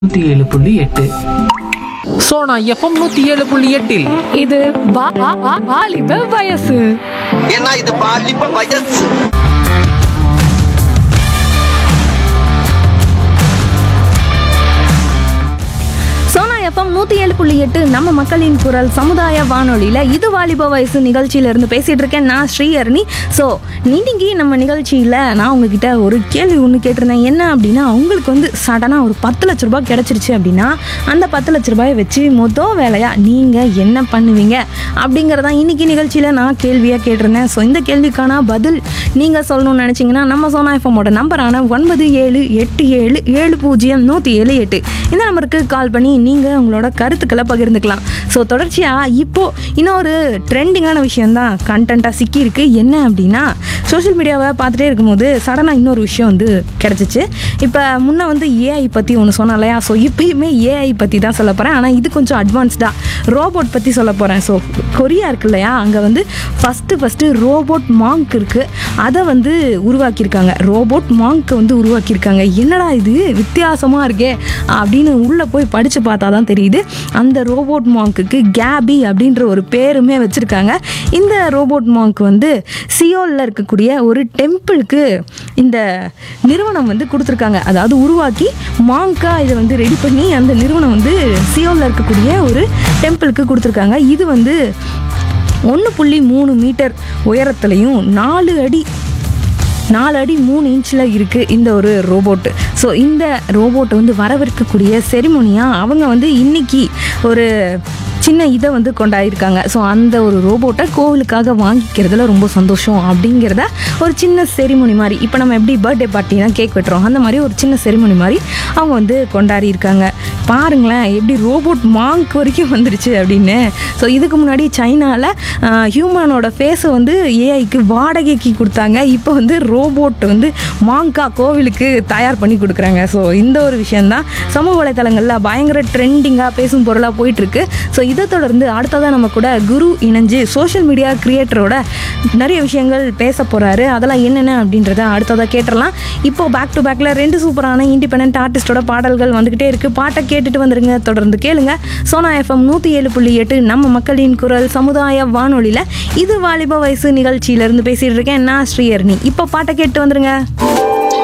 நூத்தி ஏழு புள்ளி எட்டு சோனா எஃப்எம் நூத்தி ஏழு புள்ளி எட்டில் இது வா- வா- வா- வாலிப வயசு ஏன்னா இது பாலிப்ப வயசு சோனா எஃப்எம் நூத்தி ஏழு புள்ளி எட்டு நம்ம மக்களின் குரல் சமுதாய வானொலியில இது வாலிப வயசு நிகழ்ச்சியில இருந்து பேசிட்டு இருக்கேன் நான் ஸ்ரீஹரணி ஸோ இன்னைக்கு நம்ம நிகழ்ச்சியில நான் உங்ககிட்ட ஒரு கேள்வி ஒன்று கேட்டிருந்தேன் என்ன அப்படின்னா உங்களுக்கு வந்து சடனாக ஒரு பத்து லட்ச ரூபாய் கிடைச்சிருச்சு அப்படின்னா அந்த பத்து லட்ச ரூபாயை வச்சு மொதல் வேலையா நீங்க என்ன பண்ணுவீங்க அப்படிங்கிறதான் இன்னைக்கு நிகழ்ச்சியில நான் கேள்வியா கேட்டிருந்தேன் ஸோ இந்த கேள்விக்கான பதில் நீங்க சொல்லணும்னு நினைச்சீங்கன்னா நம்ம சோனா எஃப்எம்மோட நம்பரான ஒன்பது ஏழு எட்டு ஏழு ஏழு பூஜ்ஜியம் நூற்றி ஏழு எட்டு இந்த நம்பருக்கு கால் பண்ணி நீங்கள் உங்களோட கருத்துக்களை பகிர்ந்துக்கலாம் ஸோ தொடர்ச்சியாக இப்போது இன்னொரு ட்ரெண்டிங்கான விஷயந்தான் கண்டென்ட்டாக சிக்கியிருக்கு என்ன அப்படின்னா சோஷியல் மீடியாவை பார்த்துட்டே இருக்கும்போது சடனாக இன்னொரு விஷயம் வந்து கிடச்சிச்சு இப்போ முன்ன வந்து ஏஐ பற்றி ஒன்று சொன்னேன் இல்லையா ஸோ இப்பயுமே ஏஐ பற்றி தான் சொல்ல போகிறேன் ஆனால் இது கொஞ்சம் அட்வான்ஸ்டாக ரோபோட் பற்றி சொல்ல போகிறேன் ஸோ கொரியா இருக்கு இல்லையா அங்கே வந்து ஃபஸ்ட்டு ஃபஸ்ட்டு ரோபோட் மாங்க் இருக்குது அதை வந்து உருவாக்கியிருக்காங்க ரோபோட் மாங்க் வந்து உருவாக்கியிருக்காங்க என்னடா இது வித்தியாசமாக இருக்கே அப்படின்னு உள்ளே போய் படித்து பார்த்தா தான் தெரியுது அந்த ரோபோட் மாங்க்குக்கு கேபி அப்படின்ற ஒரு பேருமே வச்சுருக்காங்க இந்த ரோபோட் மாங்க் வந்து சியோலில் இருக்கக்கூடிய ஒரு டெம்பிளுக்கு இந்த நிறுவனம் வந்து கொடுத்துருக்காங்க அதாவது உருவாக்கி மாங்கா இதை வந்து ரெடி பண்ணி அந்த நிறுவனம் வந்து சியோலில் இருக்கக்கூடிய ஒரு டெம்பிளுக்கு கொடுத்துருக்காங்க இது வந்து ஒன்று புள்ளி மூணு மீட்டர் உயரத்துலையும் நாலு அடி நாலு அடி மூணு இன்ச்சில் இருக்குது இந்த ஒரு ரோபோட்டு ஸோ இந்த ரோபோட்டை வந்து வரவிருக்கக்கூடிய செரிமோனியாக அவங்க வந்து இன்னைக்கு ஒரு சின்ன இதை வந்து கொண்டாடிருக்காங்க ஸோ அந்த ஒரு ரோபோட்டை கோவிலுக்காக வாங்கிக்கிறதுல ரொம்ப சந்தோஷம் அப்படிங்கிறத ஒரு சின்ன செரிமோனி மாதிரி இப்போ நம்ம எப்படி பர்த்டே பார்ட்டினா கேக் வெட்டுறோம் அந்த மாதிரி ஒரு சின்ன செரிமோனி மாதிரி அவங்க வந்து கொண்டாடி இருக்காங்க பாருங்களேன் எப்படி ரோபோட் மாங்க் வரைக்கும் வந்துருச்சு அப்படின்னு ஸோ இதுக்கு முன்னாடி சைனாவில் ஹியூமனோட ஃபேஸை வந்து ஏஐக்கு வாடகைக்கு கொடுத்தாங்க இப்போ வந்து ரோபோட் வந்து மாங்கா கோவிலுக்கு தயார் பண்ணி கொடுக்குறாங்க ஸோ இந்த ஒரு விஷயந்தான் சமூக வலைத்தளங்களில் பயங்கர ட்ரெண்டிங்காக பேசும் பொருளாக போயிட்டுருக்கு ஸோ இதை தொடர்ந்து அடுத்ததாக நம்ம கூட குரு இணைஞ்சு சோஷியல் மீடியா கிரியேட்டரோட நிறைய விஷயங்கள் பேச போகிறாரு அதெல்லாம் என்னென்ன அப்படின்றத அடுத்ததாக கேட்டுடலாம் இப்போ பேக் டு பேக்கில் ரெண்டு சூப்பரான இண்டிபெண்ட் ஆர்டிஸ்டோட பாடல்கள் வந்துக்கிட்டே இருக்குது பாட்டை கேட்டுட்டு வந்துருங்க தொடர்ந்து கேளுங்க சோனா எஃப்எம் நூற்றி ஏழு புள்ளி எட்டு நம்ம மக்களின் குரல் சமுதாய வானொலியில் இது வாலிப வயசு நிகழ்ச்சியிலேருந்து பேசிகிட்டு இருக்கேன் நான் ஸ்ரீஹரணி இப்போ பாட்டை கேட்டு வந்துருங்க